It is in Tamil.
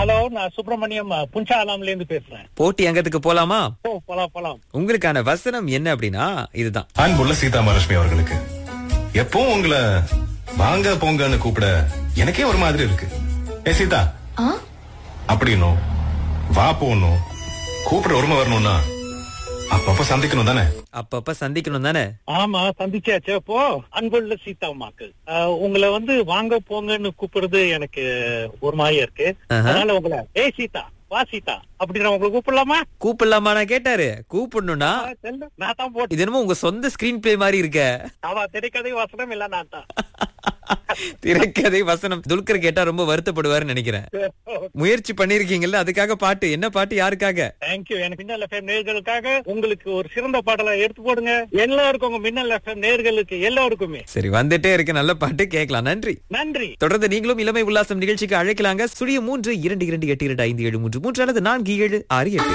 ஹலோ நான் சுப்பிரமணியம் புஞ்சா அலாம்ல இருந்து பேசுறேன் போட்டி அங்கத்துக்கு போலாமா ஓ போலாம் போலாம் உங்களுக்கான வசனம் என்ன அப்படின்னா இதுதான் அன்புள்ள சீதா மகாலட்சுமி அவர்களுக்கு எப்பவும் உங்களை வாங்க போங்கன்னு கூப்பிட எனக்கே ஒரு மாதிரி இருக்கு ஏ சீதா ஆ அப்படின்னும் வா போகணும் கூப்பிட உரிமை வரணும்னா அப்பப்ப சந்திக்கணும் தானே அப்பப்ப சந்திக்கணும் தானே ஆமா சந்திச்சாச்சு அப்போ அன்புள்ள சீதா அம்மாக்கள் ஆஹ், உங்களை வந்து வாங்க போங்கன்னு கூப்பிடுறது எனக்கு ஒரு மாதிரியா இருக்கு ஆஹா. அதனால உங்களை ஏய் சீதா வா சீதா அப்படி நான் உங்களை கூப்பிடலாமா கூப்பிடலாமா நான் கேட்டாரு கூப்பிடணும்னா ஆ, செல்லு. நான் தான் போட்டு இது என்னமோ உங்க சொந்த ஸ்கிரீன் பிளே மாதிரி இருக்க ஆமா திரைக்கதை வசனம் இல்ல நான் தான் திரைக்கதை வசனம் துல்கர் கேட்டா ரொம்ப வருத்தப்படுவாருன்னு நினைக்கிறேன் முயற்சி பண்ணிருக்கீங்கல்ல அதுக்காக பாட்டு என்ன பாட்டு யாருக்காக தேங்க்யூ எனக்கு மின்னல் எஃப்எம் நேர்களுக்காக உங்களுக்கு ஒரு சிறந்த பாடலை எடுத்து போடுங்க எல்லாருக்கும் உங்க மின்னல் எஃப்எம் நேர்களுக்கு எல்லாருக்குமே சரி வந்துட்டே இருக்கு நல்ல பாட்டு கேட்கலாம் நன்றி நன்றி தொடர்ந்து நீங்களும் இளமை உல்லாசம் நிகழ்ச்சிக்கு அழைக்கலாங்க சுழிய மூன்று இரண்டு இரண்டு எட்டு இரண்டு ஐந்து ஏழு மூன்று மூன்று அல்லது நான்கு ஏழு ஆறு எட்டு